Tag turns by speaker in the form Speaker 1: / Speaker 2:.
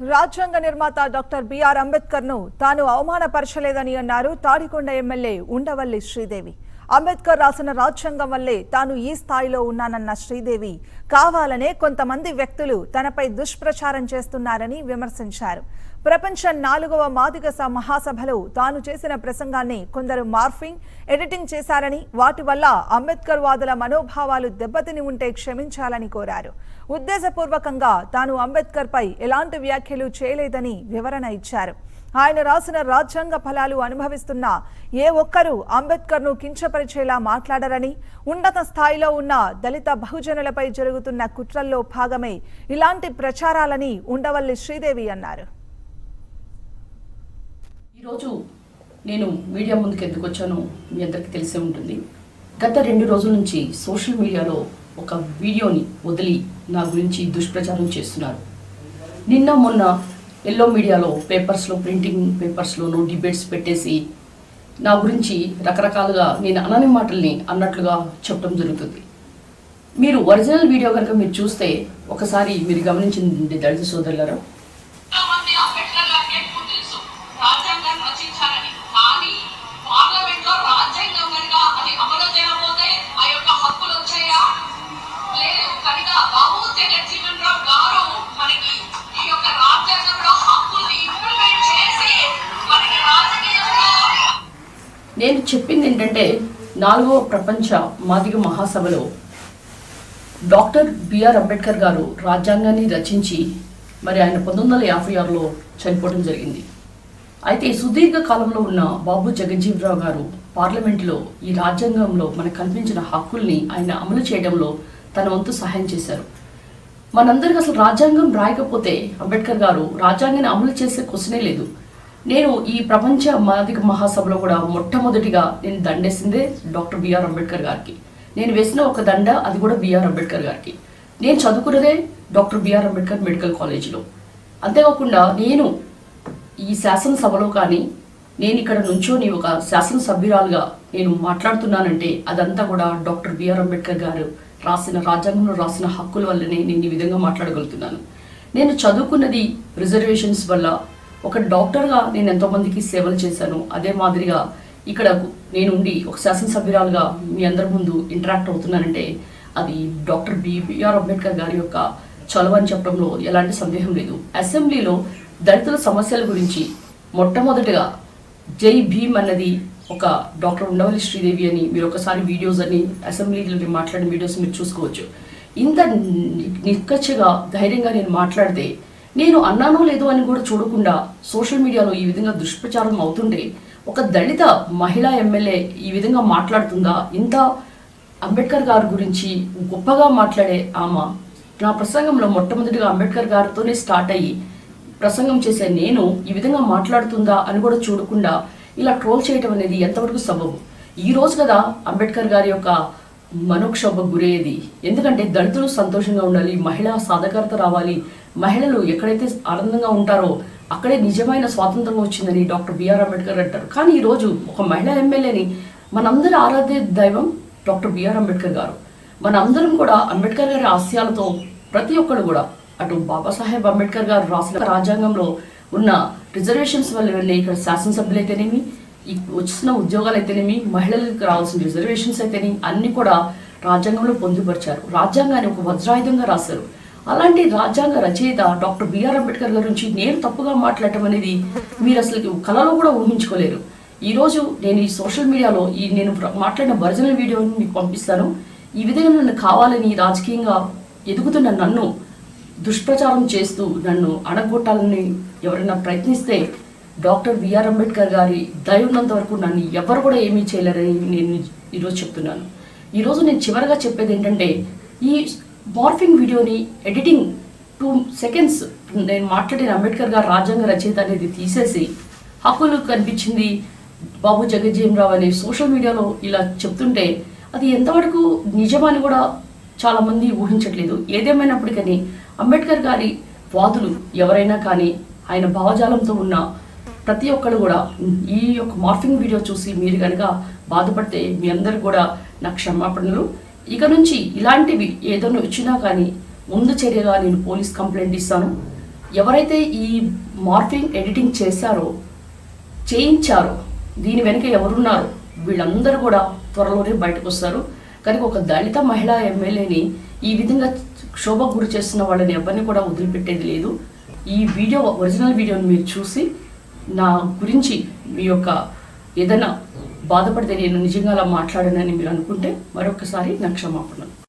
Speaker 1: రాజ్యాంగ నిర్మాత doctor B R Ambedkar ను తాను అవమానపరచలేదని అన్నారు తాడికొండ ఎమ్మెల్యే ఉండవల్లి శ్రీదేవి అంబేద్కర్ రాసిన రాజ్యాంగం వల్లే తాను ఈ స్థాయిలో ఉన్నానన్న శ్రీదేవి కావాలనే కొంతమంది వ్యక్తులు తనపై దుష్ప్రచారం చేస్తున్నారని విమర్శించారు ప్రపంచ నాలుగవ మాదిగ స- మహాసభలో తాను చేసిన ప్రసంగాన్ని కొందరు మార్ఫింగ్ ఎడిటింగ్ చేశారని వాటి వల్ల అంబేద్కర్ వాదుల మనోభావాలు దెబ్బతిని ఉంటే క్షమించాలని కోరారు ఉద్దేశపూర్వకంగా తాను అంబేద్కర్ పై ఎలాంటి వ్యాఖ్యలు చేయలేదని వివరణ ఇచ్చారు ఆయన రాసిన రాజ్యాంగ ఫలాలు అనుభవిస్తున్న ఏ ఒక్కరూ అంబేద్కర్ ను కించపరిచేలా మాట్లాడరని ఉన్నత స్థాయిలో ఉన్న దళిత బహుజనులపై జరుగుతున్న కుట్రల్లో భాగమే ఇలాంటి ప్రచారాలని ఉండవల్లి శ్రీదేవి అన్నారు
Speaker 2: ఈరోజు నేను మీడియా ముందుకు ఎందుకు వచ్చానో మీ అందరికీ తెలిసే ఉంటుంది గత రెండు రోజుల నుంచి సోషల్ మీడియాలో ఒక వీడియోని వదిలి నా గురించి దుష్ప్రచారం చేస్తున్నారు నిన్న మొన్న ఎల్లో మీడియాలో పేపర్స్లో ప్రింటింగ్ పేపర్స్లోనూ డిబేట్స్ పెట్టేసి నా గురించి రకరకాలుగా నేను అనని మాటల్ని అన్నట్లుగా చెప్పడం జరుగుతుంది మీరు ఒరిజినల్ వీడియో కనుక మీరు చూస్తే ఒకసారి మీరు గమనించింది దళిత సోదరులారా
Speaker 3: మంది అంబేద్కర్ గారికి ఎక్కువ తెలుసు రాజ్యాంగాన్ని రచించారని కానీ పార్లమెంట్ లో రాజ్యాంగం కనుక అది అమలు చేయకపోతే ఆ యొక్క హక్కులు వచ్చాయా లేదు కనుక బాబు జగజ్జీవన్ రావు గారు మనకి ఈ యొక్క రాజ్యాంగంలో హక్కుల్ని ఇంప్లిమెంట్ చేసి మనకి రాజకీయంలో
Speaker 2: నేను చెప్పింది ఏంటంటే నాలుగవ ప్రపంచ మాదిగ మహాసభలో డాక్టర్ బిఆర్ అంబేద్కర్ గారు రాజ్యాంగాన్ని రచించి మరి ఆయన పంతొమ్మిది వందల యాభై ఆరులో చనిపోవడం జరిగింది అయితే సుదీర్ఘ కాలంలో ఉన్న బాబు జగజ్జీవరావు గారు పార్లమెంట్లో ఈ రాజ్యాంగంలో మనకు కల్పించిన హక్కుల్ని ఆయన అమలు చేయడంలో తన వంతు సహాయం చేశారు మనందరికి అసలు రాజ్యాంగం రాయకపోతే అంబేద్కర్ గారు రాజ్యాంగాన్ని అమలు చేసే క్వశ్చనే లేదు నేను ఈ ప్రపంచ మాదిక మహాసభలో కూడా మొట్టమొదటిగా నేను దండేసిందే డాక్టర్ బిఆర్ అంబేద్కర్ గారికి నేను వేసిన ఒక దండ అది కూడా బిఆర్ అంబేద్కర్ గారికి నేను చదువుకున్నదే డాక్టర్ బిఆర్ అంబేద్కర్ మెడికల్ కాలేజీలో అంతేకాకుండా నేను ఈ శాసనసభలో కానీ నేను ఇక్కడ నుంచొని ఒక శాసనసభ్యురాలుగా నేను మాట్లాడుతున్నానంటే అదంతా కూడా డాక్టర్ బిఆర్ అంబేద్కర్ గారు రాసిన రాజ్యాంగంలో రాసిన హక్కుల వల్లనే నేను ఈ విధంగా మాట్లాడగలుగుతున్నాను నేను చదువుకున్నది రిజర్వేషన్స్ వల్ల ఒక డాక్టర్గా నేను ఎంతోమందికి సేవలు చేశాను అదే మాదిరిగా ఇక్కడ నేను ఉండి ఒక శాసనసభ్యురాలుగా మీ అందరి ముందు ఇంటరాక్ట్ అవుతున్నానంటే అది డాక్టర్ బి బిఆర్ అంబేద్కర్ గారి యొక్క చొలవ అని చెప్పడంలో ఎలాంటి సందేహం లేదు అసెంబ్లీలో దళితుల సమస్యల గురించి మొట్టమొదటిగా జై భీమ్ అన్నది ఒక డాక్టర్ ఉండవల్లి శ్రీదేవి అని మీరు ఒకసారి వీడియోస్ అని అసెంబ్లీలో నేను మాట్లాడిన వీడియోస్ మీరు చూసుకోవచ్చు ఇంత ని- నిక్కచ్చిగా ధైర్యంగా నేను మాట్లాడితే నేను అన్నానో లేదో అని కూడా చూడకుండా సోషల్ మీడియాలో ఈ విధంగా దుష్ప్రచారం అవుతుంటే ఒక దళిత మహిళా ఎమ్మెల్యే ఈ విధంగా మాట్లాడుతుందా ఇంత అంబేద్కర్ గారి గురించి గొప్పగా మాట్లాడే ఆమె నా ప్రసంగంలో మొట్టమొదటిగా అంబేద్కర్ గారితోనే స్టార్ట్ అయ్యి ప్రసంగం చేసే నేను ఈ విధంగా మాట్లాడుతుందా అని కూడా చూడకుండా ఇలా ట్రోల్ చేయటం అనేది ఎంతవరకు సబబు ఈ రోజు కదా అంబేద్కర్ గారి యొక్క మనోక్షోభకు గురయ్యేది ఎందుకంటే దళితులు సంతోషంగా ఉండాలి మహిళా సాధకారత రావాలి మహిళలు ఎక్కడైతే ఆనందంగా ఉంటారో అక్కడే నిజమైన స్వాతంత్రం వచ్చిందని డాక్టర్ బిఆర్ అంబేద్కర్ అంటారు కానీ ఈ రోజు ఒక మహిళా ఎమ్మెల్యేని మనందరి ఆరాధ్య దైవం డాక్టర్ బిఆర్ అంబేద్కర్ గారు మనందరం కూడా అంబేద్కర్ గారి ఆశయాలతో ప్రతి ఒక్కరు కూడా అటు బాబాసాహెబ్ అంబేద్కర్ గారు రాసిన రాజ్యాంగంలో ఉన్న రిజర్వేషన్స్ వల్ల వెళ్ళే ఇక్కడ శాసనసభ్యులు అయితేనేమి ఈ వచ్చిన ఉద్యోగాలు అయితేనేమి మహిళలకు రావాల్సిన రిజర్వేషన్స్ అయితేనేమి అన్ని కూడా రాజ్యాంగంలో పొందుపరిచారు రాజ్యాంగాన్ని ఒక వజ్రాయుధంగా రాశారు అలాంటి రాజ్యాంగ రచయిత డాక్టర్ బిఆర్ అంబేద్కర్ గారి గురించి నేను తప్పుగా మాట్లాడటం అనేది మీరు అసలు కళలో కూడా ఊహించుకోలేరు ఈ రోజు నేను ఈ సోషల్ మీడియాలో ఈ నేను మాట్లాడిన ఒరిజినల్ వీడియోని మీకు పంపిస్తాను ఈ విధంగా నన్ను కావాలని రాజకీయంగా ఎదుగుతున్న నన్ను దుష్ప్రచారం చేస్తూ నన్ను అడగొట్టాలని ఎవరైనా ప్రయత్నిస్తే డాక్టర్ బిఆర్ అంబేద్కర్ గారి దయ ఉన్నంత వరకు నన్ను ఎవరు కూడా ఏమీ చేయలేరని నేను ఈరోజు చెప్తున్నాను ఈరోజు నేను చివరగా చెప్పేది ఏంటంటే ఈ మార్ఫింగ్ వీడియోని ఎడిటింగ్ టూ సెకండ్స్ నేను మాట్లాడిన అంబేద్కర్ గారు రాజ్యాంగ రచయిత అనేది తీసేసి హక్కులు కనిపించింది బాబు జగజ్జీవన్ రావు అనే సోషల్ మీడియాలో ఇలా చెప్తుంటే అది ఎంతవరకు నిజమని కూడా చాలా మంది ఊహించట్లేదు ఏదేమైనప్పటికీ అంబేద్కర్ గారి వాదులు ఎవరైనా కానీ ఆయన భావజాలంతో ఉన్న ప్రతి ఒక్కరు కూడా ఈ యొక్క మార్ఫింగ్ వీడియో చూసి మీరు కనుక బాధపడితే మీ అందరు కూడా నా క్షమాపణలు ఇక నుంచి ఇలాంటివి ఏదైనా వచ్చినా కానీ ముందు చర్యగా నేను పోలీస్ కంప్లైంట్ ఇస్తాను ఎవరైతే ఈ మార్ఫింగ్ ఎడిటింగ్ చేశారో చేయించారో దీని వెనుక ఎవరున్నారో వీళ్ళందరూ కూడా త్వరలోనే బయటకు వస్తారు కనుక ఒక దళిత మహిళా ఎమ్మెల్యేని ఈ విధంగా క్షోభకు గురి చేస్తున్న వాళ్ళని ఎవరిని కూడా వదిలిపెట్టేది లేదు ఈ వీడియో ఒరిజినల్ వీడియోని మీరు చూసి నా గురించి మీ యొక్క ఏదైనా బాధపడితే నేను నిజంగా అలా మాట్లాడానని మీరు అనుకుంటే మరొకసారి నా క్షమాపణలు